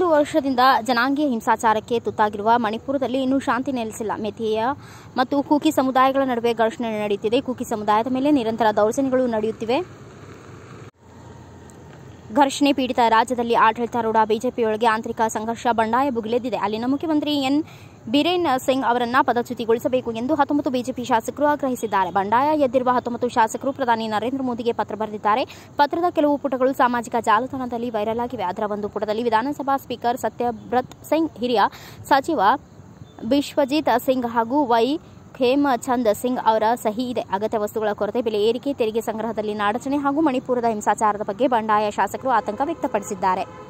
ವರ್ಷದಿಂದ ಜನಾಂಗೀಯ ಹಿಂಸಾಚಾರಕ್ಕೆ ತುತ್ತಾಗಿರುವ ಮಣಿಪುರದಲ್ಲಿ ಇನ್ನೂ ಶಾಂತಿ ನೆಲೆಸಿಲ್ಲ ಮೆಥಿಯ ಮತ್ತು ಕೂಕಿ ಸಮುದಾಯಗಳ ನಡುವೆ ಘರ್ಷಣೆ ನಡೆಯುತ್ತಿದೆ ಕೂಕಿ ಸಮುದಾಯದ ಮೇಲೆ ನಿರಂತರ ದೌರ್ಜನ್ಯಗಳು ನಡೆಯುತ್ತಿವೆ ಘರ್ಷಣೆ ಪೀಡಿತ ರಾಜ್ಯದಲ್ಲಿ ಆಡಳಿತಾರೂಢ ಬಿಜೆಪಿಯೊಳಗೆ ಆಂತರಿಕ ಸಂಘರ್ಷ ಬಂಡಾಯ ಭುಗಿಲೆದ್ದಿದೆ ಅಲ್ಲಿನ ಮುಖ್ಯಮಂತ್ರಿ ಎನ್ ಬಿರೇನ್ ಸಿಂಗ್ ಅವರನ್ನ ಪದಚ್ಯುತಿಗೊಳಿಸಬೇಕು ಎಂದು ಹತ್ತೊಂಬತ್ತು ಬಿಜೆಪಿ ಶಾಸಕರು ಆಗ್ರಹಿಸಿದ್ದಾರೆ ಬಂಡಾಯ ಎದ್ದಿರುವ ಹತ್ತೊಂಬತ್ತು ಶಾಸಕರು ಪ್ರಧಾನಿ ನರೇಂದ್ರ ಮೋದಿಗೆ ಪತ್ರ ಬರೆದಿದ್ದಾರೆ ಪತ್ರದ ಕೆಲವು ಪುಟಗಳು ಸಾಮಾಜಿಕ ಜಾಲತಾಣದಲ್ಲಿ ವೈರಲ್ ಆಗಿವೆ ಅದರ ಒಂದು ಪುಟದಲ್ಲಿ ವಿಧಾನಸಭಾ ಸ್ಪೀಕರ್ ಸತ್ಯಬ್ರತ್ ಸಿಂಗ್ ಹಿರಿಯ ಸಚಿವ ಬಿಶ್ವಜಿತ್ ಸಿಂಗ್ ಹಾಗೂ ವೈ ಖೇಮಚಂದ್ ಸಿಂಗ್ ಅವರ ಸಹಿ ಇದೆ ಅಗತ್ಯ ವಸ್ತುಗಳ ಕೊರತೆ ಬೆಲೆ ಏರಿಕೆ ತೆರಿಗೆ ಸಂಗ್ರಹದಲ್ಲಿ ನಾಡಚಣೆ ಹಾಗೂ ಮಣಿಪುರದ ಹಿಂಸಾಚಾರದ ಬಗ್ಗೆ ಬಂಡಾಯ ಶಾಸಕರು ಆತಂಕ ವ್ಯಕ್ತಪಡಿಸಿದ್ದಾರೆ